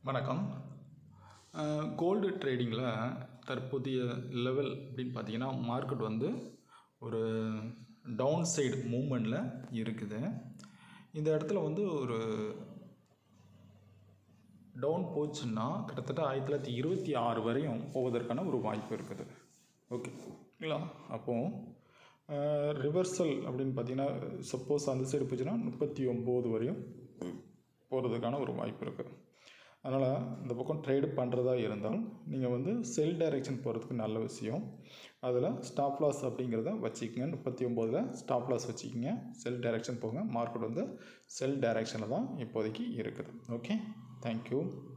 வணக்கம் கோல்டு ட்ரேடிங்கில் தற்போதைய லெவல் அப்படின்னு பார்த்தீங்கன்னா மார்க்கெட் வந்து ஒரு டவுன் சைடு மூமெண்ட்டில் இருக்குது இந்த இடத்துல வந்து ஒரு டவுன் போச்சுன்னா கிட்டத்தட்ட ஆயிரத்தி தொள்ளாயிரத்தி இருபத்தி ஆறு வரையும் போவதற்கான ஒரு வாய்ப்பு இருக்குது ஓகேங்களா அப்போது ரிவர்சல் அப்படின்னு பார்த்தீங்கன்னா சப்போஸ் அந்த சைடு போச்சுன்னா முப்பத்தி ஒம்பது வரையும் போகிறதுக்கான ஒரு வாய்ப்பு இருக்குது அதனால் இந்த பக்கம் ட்ரேடு பண்ணுறதா இருந்தால் நீங்கள் வந்து செல் டைரெக்ஷன் போகிறதுக்கு நல்ல விஷயம் அதில் ஸ்டாப் லாஸ் அப்படிங்கிறத வச்சுக்கோங்க முப்பத்தி ஒம்போதில் ஸ்டாப் லாஸ் வச்சுக்கிங்க செல் டைரெக்ஷன் போங்க மார்க்கெட் வந்து செல் டைரெக்ஷனில் தான் இப்போதைக்கு இருக்குது ஓகே தேங்க்யூ